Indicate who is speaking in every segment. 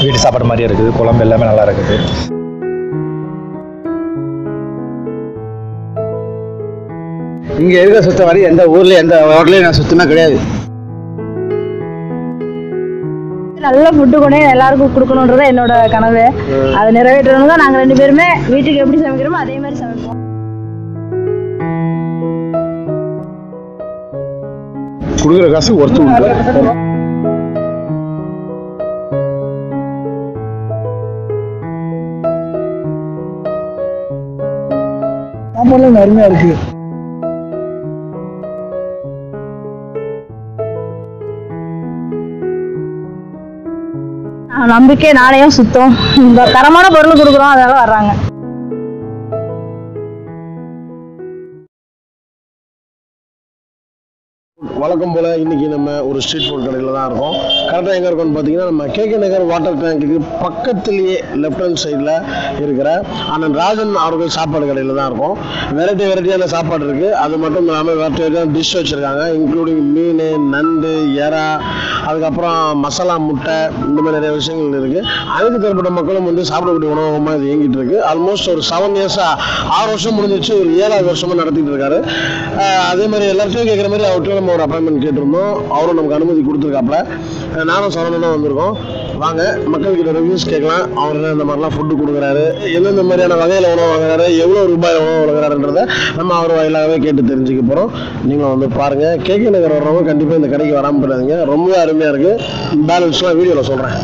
Speaker 1: வீட்டு சாப்பாடு மாதிரியே இருக்குது குழம்பு எல்லாமே நல்லா இருக்குது
Speaker 2: இங்கே இருக்க சுத்த வரை எந்த ஊர்லேயும் எந்த ஹோட்டலையும் நான் சுத்தமே கிடையாது
Speaker 3: நல்ல ஃபுட்டு கொண்டு போய் எல்லாருக்கும் கொடுக்கணுன்றது என்னோட கனவு அதை நிறைவேற்றணும் தான் நாங்கள் ரெண்டு பேருமே வீட்டுக்கு எப்படி சமைக்கிறோமோ அதே மாதிரி சமைப்போம்
Speaker 4: கொடுக்குற காசு ஒர்த்து உண்டு
Speaker 5: சாப்பாடுலாம் அருமையாக இருக்குது
Speaker 3: ஆஹ் நம்பிக்கை நாணயம் சுத்தம் இந்த தரமான பொருள் கொடுக்குறோம் அதனால வர்றாங்க
Speaker 4: வழக்கம் போல் இன்னைக்கு நம்ம ஒரு ஸ்ட்ரீட் ஃபுட் கடையில் தான் இருக்கோம் கரெக்டாக எங்கே இருக்கோம்னு பார்த்தீங்கன்னா நம்ம கேகே நகர் வாட்டர் டேங்க்குக்கு பக்கத்துலேயே லெஃப்ட் ஹேண்ட் சைடில் இருக்கிற அண்ணன் ராஜன் அவர்கள் சாப்பாடு கடையில் தான் இருக்கோம் வெரைட்டி வெரைட்டியான சாப்பாடு இருக்குது அது மட்டும் இல்லாமல் வெரைட்டி வெரைட்டியான டிஷ் வச்சுருக்காங்க இன்க்ளூடிங் மீன் நண்டு எறா அதுக்கப்புறம் மசாலா முட்டை இந்த மாதிரி நிறைய விஷயங்கள் இருக்குது அதுக்கு தரப்பட்ட மக்களும் வந்து சாப்பிடக்கூடிய உணவகமாக இது இயங்கிட்டு இருக்கு ஆல்மோஸ்ட் ஒரு செவன் இயர்ஸாக ஆறு வருஷம் முடிஞ்சிச்சு ஒரு ஏழாவது வருஷமாக நடத்திட்டு இருக்காரு அஹ் அதே மாதிரி எல்லார்ட்டையும் கேட்குற மாதிரி அவர்கிட்ட நம்ம ஒரு அப்பாயின்மெண்ட் கேட்டிருந்தோம் அவரும் நமக்கு அனுமதி கொடுத்துருக்காப்புல அஹ் நானும் சரவணனும் வந்திருக்கோம் வாங்க மக்கள்கிட்ட ரிவ்யூஸ் கேட்கலாம் அவர் என்ன இந்த மாதிரிலாம் ஃபுட்டு கொடுக்குறாரு எந்தெந்த மாதிரியான வகையில் உணவு வாங்குறாரு எவ்வளோ ரூபாய் உணவு வழங்குறாருன்றதை நம்ம அவர் வாயிலாகவே கேட்டு தெரிஞ்சுக்க போகிறோம் நீங்களும் வந்து பாருங்கள் கேகே நகர் வர்றவங்க கண்டிப்பாக இந்த கடைக்கு வராமல் போயிடாதீங்க ரொம்பவே அருமையாக இருக்குது பேலன்ஸ்லாம் வீடியோவில் சொல்கிறேன்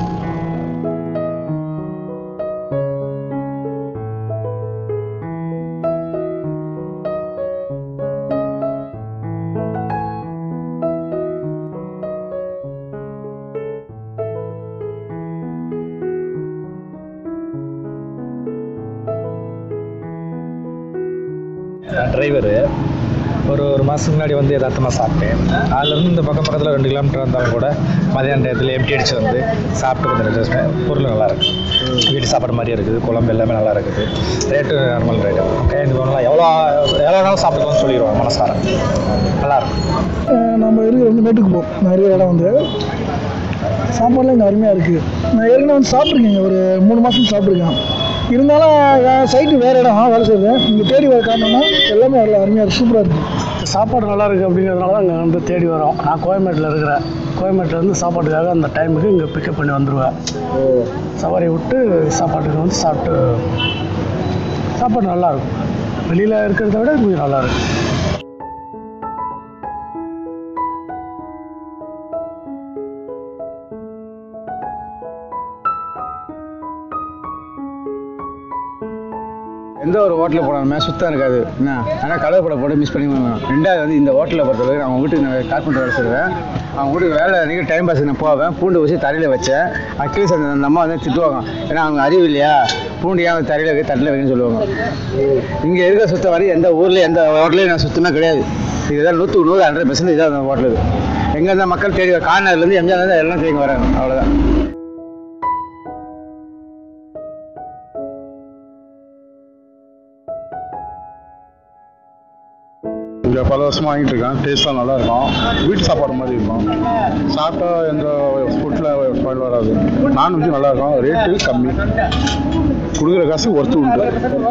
Speaker 1: நான் டிரைவரு ஒரு ஒரு மாதத்துக்கு முன்னாடி வந்து யதார்த்தமாக சாப்பிட்டேன் அதுலேருந்து இந்த பக்கம் பக்கத்தில் ரெண்டு கிலோமீட்டர் இருந்தாலும் கூட மதியான டயத்தில் எம்டி அடிச்சு வந்து சாப்பிட்டு கொஞ்சம் ரெஜஸ்ட் பொருள் நல்லா இருக்கு வீட்டு சாப்பாடு மாதிரியே இருக்குது குழம்பு எல்லாமே நல்லா இருக்குது ரேட்டு நார்மல் ரேட்டு ஓகே இந்த பொருள்லாம் எவ்வளோ எவ்வளோ நாளும் சாப்பிட்டுக்கலாம்னு சொல்லிடுவோம் மனசார நல்லா இருக்கும்
Speaker 5: அஹ் நம்ம இருக்கிற வந்து மேட்டுக்கு போம் நிறைய இடம் வந்து சாப்பாடுலாம் இங்கே அருமையாக இருக்குது நான் ஏற்கனவே வந்து சாப்பிட்ருக்கேங்க ஒரு மூணு மாதம் சாப்பிட்ருக்கேன் இருந்தாலும் சைட்டு வேறு இடம் வேலை செய்யுது இங்கே தேடி வர காரணம்னா எல்லாமே நல்லா அருமையாக இருக்குது சூப்பராக இருக்குது
Speaker 6: சாப்பாடு நல்லா இருக்குது அப்படிங்கிறதுனால தான் இங்கே வந்து தேடி வரோம் நான் கோயம்பேட்டில் இருக்கிறேன் கோயம்பேட்டில் இருந்து சாப்பாட்டுக்காக அந்த டைமுக்கு இங்கே பிக்கப் பண்ணி வந்துடுவேன் சவாரி விட்டு சாப்பாட்டுக்கு வந்து சாப்பிட்டு சாப்பாடு நல்லா இருக்கும் வெளியில் இருக்கிறத விட கொஞ்சம் நல்லா இருக்கும்
Speaker 2: எந்த ஒரு ஹோட்டலில் போனாலுமே சுத்தம் இருக்காது என்ன ஆனால் கலர் படம் போட்டு மிஸ் பண்ணி போகணும். ரெண்டாவது வந்து இந்த ஹோட்டலில் பொறுத்தவரைக்கும் அவங்க வீட்டுக்கு நான் கார்பெண்டர் வேலை செய்வேன் அவங்க வீட்டுக்கு வேலை அன்றைக்கி டைம் பாஸ் நான் போவேன் பூண்டு வச்சு தரையில் வச்சேன் அட்லீஸ்ட் அந்த அந்த அம்மா வந்து திட்டுவாங்க ஏன்னா அவங்க அறிவு இல்லையா பூண்டு ஏன் தரையில் வைக்க தட்டில் வைக்கணும்னு சொல்லுவாங்க இங்கே இருக்க சுத்தம் வரை எந்த ஊரில் எந்த ஹோட்டலையும் நான் சுத்தமே கிடையாது இதுதான் நூற்றுக்கு நூறு ஹண்ட்ரட் பெர்சன்ட் இதான் அந்த ஹோட்டலுக்கு எங்கே இருந்தால் மக்கள் தேடி கார்னர்லேருந்து எம்ஜிஆர்லேருந்து எல்லாம் தேடி வராங்க அவ்வளோதான்
Speaker 4: இங்கே பல வருஷமாக வாங்கிட்டு இருக்கேன் டேஸ்ட்லாம் நல்லா இருக்கும் வீட்டு சாப்பாடு மாதிரி இருக்கும் சாப்பிட்டா எந்த ஃபுட்டில் ஸ்பாயில் வராது நான்வெஜ் நல்லா இருக்கும் ரேட்டு கம்மி கொடுக்குற காசு ஒர்த்து உண்டு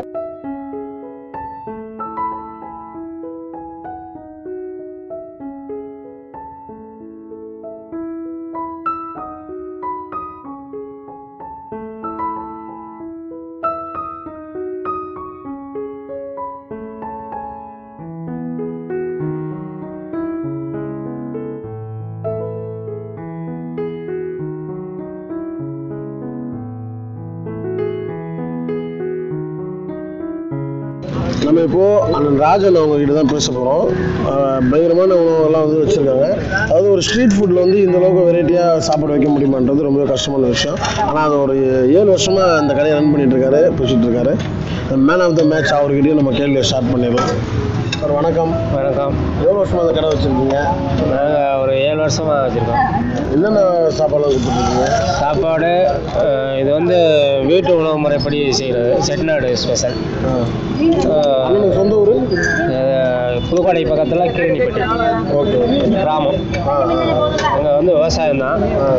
Speaker 4: நம்ம இப்போ அண்ணன் ராஜன் அவங்க கிட்ட தான் பேச போகிறோம் பயங்கரமான உணவெல்லாம் வந்து வச்சுருக்காங்க அதாவது ஒரு ஸ்ட்ரீட் ஃபுட்டில் வந்து இந்த அளவுக்கு வெரைட்டியாக சாப்பாடு வைக்க முடியுமான்றது ரொம்ப கஷ்டமான விஷயம் ஆனால் அது ஒரு ஏழு வருஷமாக இந்த கடையை ரன் பண்ணிட்டு இருக்காரு பிடிச்சிட்டு இருக்காரு மேன் ஆஃப் த மேட்ச் அவர்கிட்டயும் நம்ம கேள்வியை ஸ்டார்ட் பண்ணிடலாம் சார் வணக்கம்
Speaker 7: வணக்கம்
Speaker 4: எவ்வளோ வருஷமாக அந்த கடை வச்சுருக்கீங்க
Speaker 7: நாங்கள் ஒரு ஏழு வருஷமாக வச்சுருக்கோம்
Speaker 4: என்னென்ன சாப்பாடுலாம் கொடுத்துருக்கீங்க
Speaker 7: சாப்பாடு அஹ், இது வந்து வீட்டு உணவு முறைப்படி செய்கிறது செட்டிநாடு ஸ்பெஷல்
Speaker 4: அண்ணனுக்கு சொந்த ஊர்
Speaker 7: புதுக்கோட்டை பக்கத்தில் கீரணிப்பட்டி
Speaker 4: ஓகே
Speaker 7: கிராமம் அங்கே வந்து விவசாயம் தான்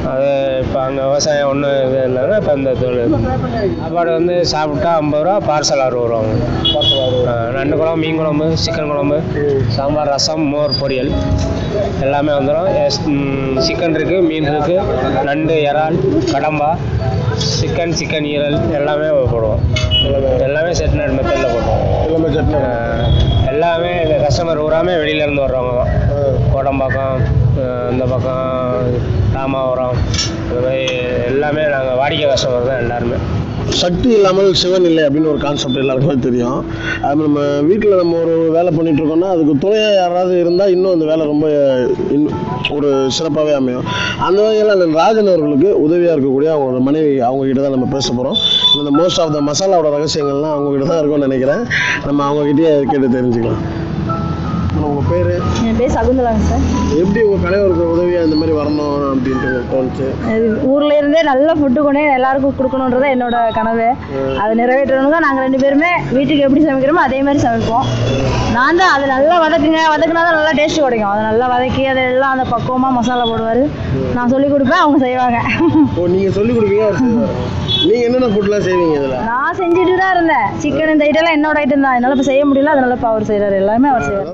Speaker 7: அது இப்போ அங்கே விவசாயம் ஒன்றும் இது இல்லைன்னா இப்போ இந்த தொழில் சாப்பாடு வந்து சாப்பிட்டா ஐம்பது ரூபா பார்சல் அறுபது ரூபா ஆ, நண்டு குழம்பு மீன் குழம்பு சிக்கன் குழம்பு சாம்பார் ரசம் மோர் பொரியல் எல்லாமே வந்துடும் சிக்கன் இருக்குது மீன் இருக்குது நண்டு இறால் கடம்பா சிக்கன் சிக்கன் ஈரல் எல்லாமே போடுவோம் எல்லாமே செட்நட் மெத்தடில் போடுவோம்
Speaker 4: எல்லாமே சட்னி
Speaker 7: ஆஹ் எல்லாமே இந்த கஸ்டமர் பூராமே வெளியிலேருந்து வர்றவங்க தான் கோடம்பாக்கம் ஆஹ் இந்த பக்கம் ராமாவரம் இந்த மாதிரி எல்லாமே நாங்கள் வாடிக்கை கஸ்டமர் தான் எல்லாருமே
Speaker 4: சக்தி இல்லாமல் சிவன் இல்லை அப்படின்னு ஒரு கான்செப்ட் எல்லாருக்குமே தெரியும் அது நம்ம வீட்டில் நம்ம ஒரு வேலை பண்ணிட்டு இருக்கோம்னா அதுக்கு துணையாக யாராவது இருந்தால் இன்னும் அந்த வேலை ரொம்ப இன்னும் ஒரு சிறப்பாகவே அமையும் அந்த வகையில் அந்த ராஜன் அவர்களுக்கு உதவியாக இருக்கக்கூடிய அவங்களோட மனைவி அவங்க கிட்ட தான் நம்ம பேச போகிறோம் இந்த மோஸ்ட் ஆஃப் த மசாலாவோட ரகசியங்கள்லாம் அவங்க கிட்ட தான் இருக்கும்னு நினைக்கிறேன் நம்ம அவங்க கிட்டயே கேட்டு தெரிஞ்சுக்கலாம் உங்கள் பேர்
Speaker 3: என் பேர் சகுந்தலாங்க சார்
Speaker 4: எப்படி உங்கள் கணவருக்கு உதவியாக இந்த மாதிரி வரணும் அப்படின்ட்டு உங்களுக்கு தோணுச்சு
Speaker 3: இது ஊர்ல இருந்தே நல்ல ஃபுட்டு கொண்டு போய் எல்லாருக்கும் கொடுக்கணுன்றது என்னோட கனவு அதை நிறைவேற்றணுங்க நாங்கள் ரெண்டு பேருமே வீட்டுக்கு எப்படி சமைக்கிறோமோ அதே மாதிரி சமைப்போம் நான் தான் அது நல்லா வதக்குங்க வதக்குனா தான் நல்லா டேஸ்ட் கிடைக்கும் அதை நல்லா வதக்கி அதை எல்லாம் அந்த பக்குவமாக மசாலா போடுவார் நான் சொல்லி கொடுப்பேன் அவங்க செய்வாங்க
Speaker 4: ஓ நீங்கள் சொல்லிக் கொடுப்பீங்க அவர் செய்வார் நீங்கள் என்னென்ன ஃபுட்லாம் செய்வீங்க இதில்
Speaker 3: நான் செஞ்சுட்டு தான் இருந்தேன் சிக்கன் இந்த ஐட்டம்லாம் என்னோட ஐட்டம் தான் என்னால் இப்போ செய்ய முடியல அதனால இப்போ அவர் செய்கிறாரு எல்லாமே அவர் செய்வார்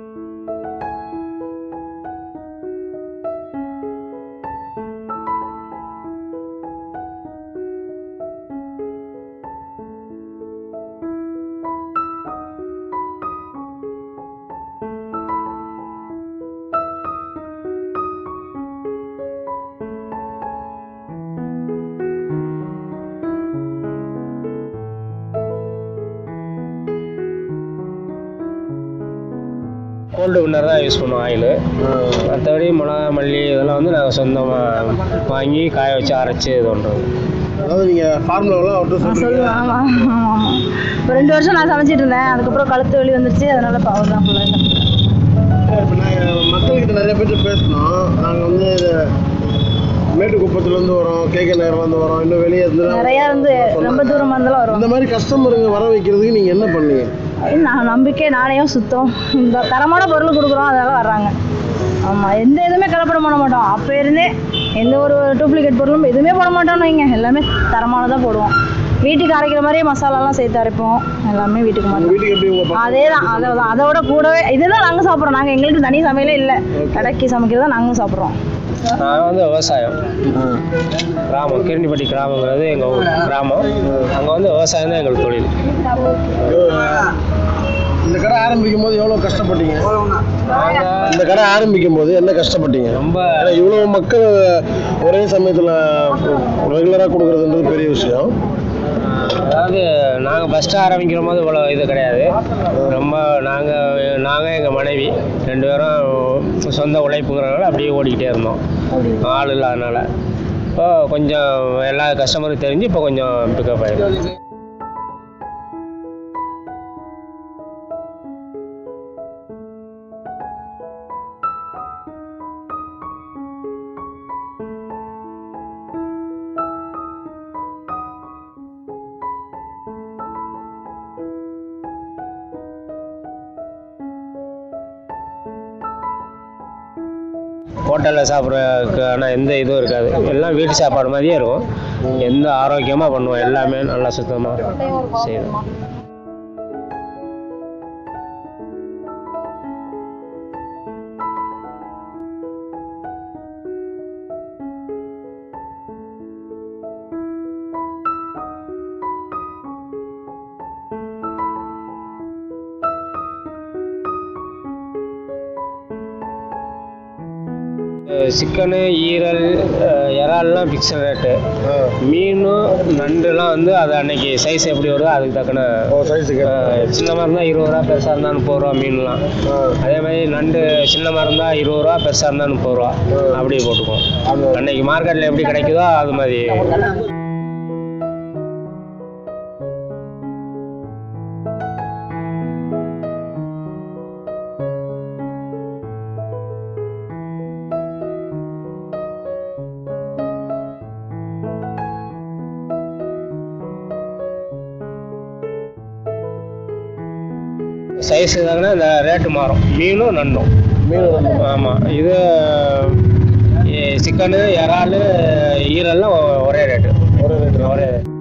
Speaker 7: கோல்டு வின்னர் தான் யூஸ் பண்ணுவோம் ஆயில் மற்றபடி மிளகா மல்லி இதெல்லாம் வந்து நாங்கள் சொந்தமாக வாங்கி காய வச்சு அரைச்சி இது பண்ணுறோம்
Speaker 4: அதாவது நீங்கள் ஃபார்முலாவெல்லாம் அவர்கிட்ட
Speaker 3: நான்
Speaker 4: சொல்லுவீங்க
Speaker 3: சொல்லுவேன் ஆமாம் ஆமாம் ஆமாம் இப்போ ரெண்டு வருஷம் நான் சமைச்சிட்டு இருந்தேன் அதுக்கப்புறம் கழுத்து வலி வந்துருச்சு அதனால இப்போ அவர் தான் ஃபுல்லாக
Speaker 4: இப்போ நாங்கள் மக்கள்கிட்ட நிறைய பேர்கிட்ட பேசணும் நாங்கள் வந்து இது மேட்டுக்குப்பத்துலேருந்து வரோம் கேகே நகர்லேருந்து வரோம் இன்னும் வெளியே இருந்து
Speaker 3: நிறையா இருந்து ரொம்ப தூரமாக இருந்தாலும்
Speaker 4: இந்த
Speaker 3: வருவாங்க
Speaker 4: மாதிரி கஸ்டமருங்க வர வைக்கிறதுக்கு நீங்கள் என்ன பண்ணீங்க
Speaker 3: நான் நம்பிக்கை நாணயம் சுத்தம் இந்த தரமான பொருள் கொடுக்குறோம் அதனால வர்றாங்க ஆமாம் எந்த இதுவுமே கலப்படம் பண்ண மாட்டோம் அப்போ இருந்தே எந்த ஒரு டூப்ளிகேட் பொருளும் எதுவுமே போட மாட்டோம்னு வைங்க எல்லாமே தரமானதாக போடுவோம் வீட்டுக்கு அரைக்கிற மாதிரியே மசாலாலாம் சேர்த்து அரைப்போம் எல்லாமே வீட்டுக்கு
Speaker 4: உங்கள்
Speaker 3: மாட்டோம்
Speaker 4: வீட்டுக்கு எப்படி உங்கள்
Speaker 3: அதே தான் அதை தான் அதோட கூடவே இதுதான் நாங்கள் சாப்பிட்றோம் நாங்கள் எங்களுக்கு தனி சமையலே இல்லை கடைக்கு சமைக்கிறது தான் நாங்களும் சாப்பிட்றோம்
Speaker 7: நாங்கள் வந்து விவசாயம் கிராமம் கிரண்டிப்பட்டி கிராமங்கிறது எங்கள் ஊர் கிராமம் அங்கே வந்து விவசாயம் தான் எங்களுக்கு தொழில்
Speaker 4: இந்த கடை ஆரம்பிக்கும் போது எவ்வளோ கஷ்டப்பட்டீங்க
Speaker 7: நாங்கள்
Speaker 4: இந்த கடை ஆரம்பிக்கும் போது என்ன கஷ்டப்பட்டீங்க
Speaker 7: ரொம்ப
Speaker 4: ஏன்னா இவ்வளோ மக்கள் ஒரே சமயத்தில் ரெகுலராக கொடுக்குறதுன்றது பெரிய விஷயம்
Speaker 7: அதாவது நாங்கள் ஃபஸ்ட்டு ஆரம்பிக்கிற போது இவ்வளோ இது கிடையாது ரொம்ப நாங்கள் நாங்கள் எங்கள் மனைவி ரெண்டு பேரும் சொந்த உழைப்புங்கிறனால அப்படியே ஓடிக்கிட்டே இருந்தோம் ஆள் இல்லாதனால இப்போ கொஞ்சம் எல்லா கஸ்டமரும் தெரிஞ்சு இப்போ கொஞ்சம் பிக்கப் ஆகிடும் ஹோட்டலில் சாப்பிட்றதுக்கான எந்த இதுவும் இருக்காது எல்லாம் வீட்டு சாப்பாடு மாதிரியே இருக்கும் எந்த ஆரோக்கியமாக பண்ணுவோம் எல்லாமே நல்லா சுத்தமாக செய்யணும் சிக்கனு ஈரல் அஹ், இறால்லாம் ஃபிக்ஸட் ரேட்டு மீனும் நண்டுலாம் வந்து அது அன்னைக்கு சைஸ் எப்படி வருதோ அதுக்கு தக்கன
Speaker 4: ஓ சைஸுக்கு
Speaker 7: அஹ், சின்னமாக இருந்தால் இருபது ரூபா பெருசாக இருந்தால் முப்பது ரூபா மீன்லாம் அதே மாதிரி நண்டு சின்னமாக இருந்தால் இருபது ரூபா பெருசாக இருந்தால் முப்பது ரூபா அப்படியே போட்டுக்குவோம் அன்னைக்கு மார்க்கெட்டில் எப்படி கிடைக்குதோ அது மாதிரி சைஸ் இதாங்கன்னா இந்த ரேட்டு மாறும் மீனும் நண்டும்
Speaker 4: மீன் வந்து
Speaker 7: ஆமாம் இது சிக்கனு இறால் ஈரெல்லாம் ஒரே ரேட்டு ஒரே ரேட்டு ஒரே